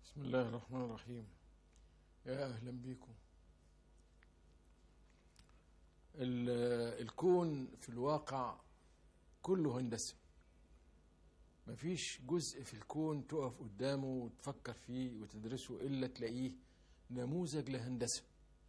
بسم الله الرحمن الرحيم يا أهلا بكم ال- الكون في الواقع كله هندسة مفيش جزء في الكون تقف قدامه وتفكر فيه وتدرسه إلا تلاقيه نموذج لهندسة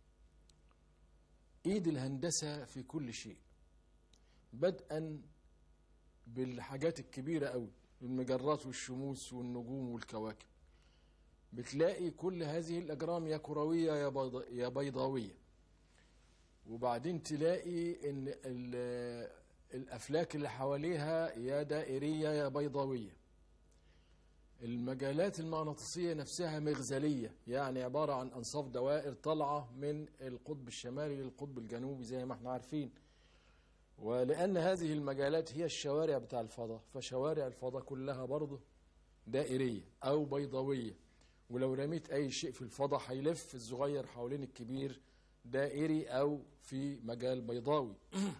إيد الهندسة في كل شيء بدءا بالحاجات الكبيرة أوي المجرات والشموس والنجوم والكواكب بتلاقي كل هذه الأجرام يا كروية يا بيض- يا بيضاوية وبعدين تلاقي إن ال- الأفلاك اللي حواليها يا دائرية يا بيضاوية المجالات المغناطيسية نفسها مغزلية يعني عبارة عن أنصاف دوائر طالعة من القطب الشمالي للقطب الجنوبي زي ما احنا عارفين ولأن هذه المجالات هي الشوارع بتاع الفضاء فشوارع الفضاء كلها برضه دائرية أو بيضاوية ولو رميت أي شيء في الفضاء هيلف الصغير حوالين الكبير دائري أو في مجال بيضاوي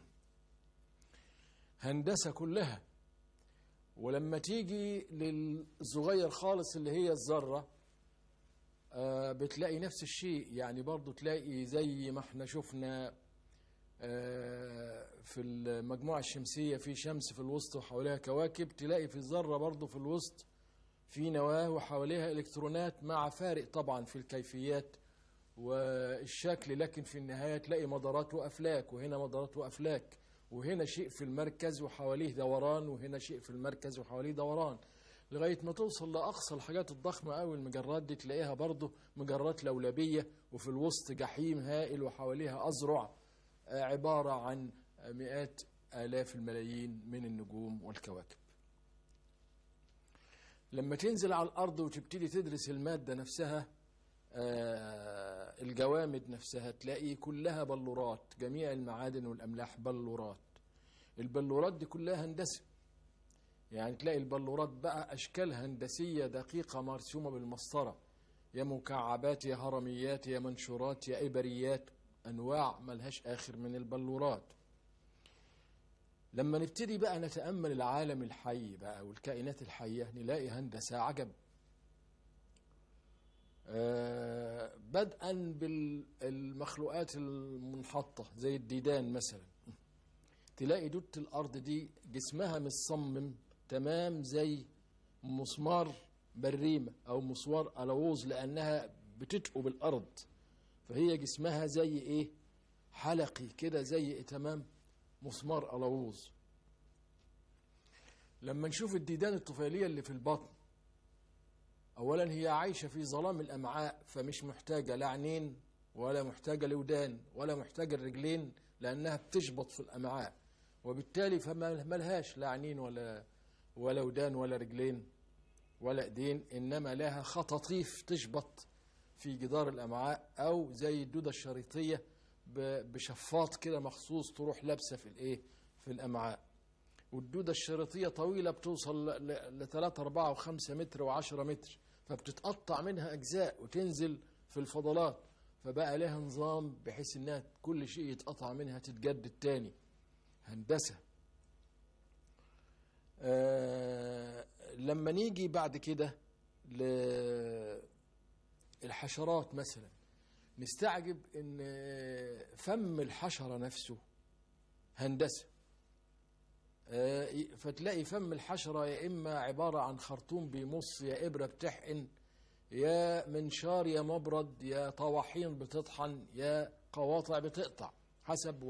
هندسة كلها ولما تيجي للصغير خالص اللي هي الذرة آه، بتلاقي نفس الشيء يعني برضو تلاقي زي ما احنا شفنا آه، في المجموعة الشمسية في شمس في الوسط وحواليها كواكب تلاقي في الذرة برضو في الوسط في نواة وحواليها إلكترونات مع فارق طبعا في الكيفيات والشكل لكن في النهاية تلاقي مدارات وأفلاك وهنا مدارات وأفلاك وهنا شيء في المركز وحواليه دوران وهنا شيء في المركز وحواليه دوران لغاية ما توصل لأقصى الحاجات الضخمة أوي المجرات دي تلاقيها برضه مجرات لولبية وفي الوسط جحيم هائل وحواليها أزرع آه، عبارة عن مئات آلاف الملايين من النجوم والكواكب لما تنزل على الأرض وتبتدي تدرس المادة نفسها آه، الجوامد نفسها تلاقي كلها بلورات جميع المعادن والأملاح بلورات البلورات دي كلها هندسة يعني تلاقي البلورات بقى أشكال هندسية دقيقة مرسومة بالمسطرة يا مكعبات يا هرميات يا منشورات يا إبريات أنواع ملهاش آخر من البلورات لما نبتدي بقى نتأمل العالم الحي بقى والكائنات الحية نلاقي هندسة عجب آه، بدءا بالمخلوقات المنحطة زي الديدان مثلا تلاقي دودة الأرض دي جسمها متصمم تمام زي مسمار بريمة أو مسوار ألووز لأنها بتتقو بالأرض فهي جسمها زي إيه حلقي كده زي تمام مسمار ألووز لما نشوف الديدان الطفيلية اللي في البطن أولا هي عايشة في ظلام الأمعاء فمش محتاجة لا عينين ولا محتاجة لودان ولا محتاجة الرجلين لأنها بتشبط في الأمعاء وبالتالي فما ملهاش لا عينين ولا ولا ودان ولا رجلين ولا ايدين انما لها خطاطيف تشبط في جدار الامعاء او زي الدوده الشريطيه ب- بشفاط كده مخصوص تروح لابسه في الايه في الامعاء والدوده الشريطيه طويله بتوصل ل 3 4 و5 متر و10 متر فبتتقطع منها اجزاء وتنزل في الفضلات فبقى لها نظام بحيث انها كل شيء يتقطع منها تتجدد تاني هندسه آه لما نيجي بعد كده للحشرات مثلا نستعجب ان فم الحشره نفسه هندسه آه، فتلاقي فم الحشره يا اما عباره عن خرطوم بيمص يا ابره بتحقن يا منشار يا مبرد يا طواحين بتطحن يا قواطع بتقطع حسب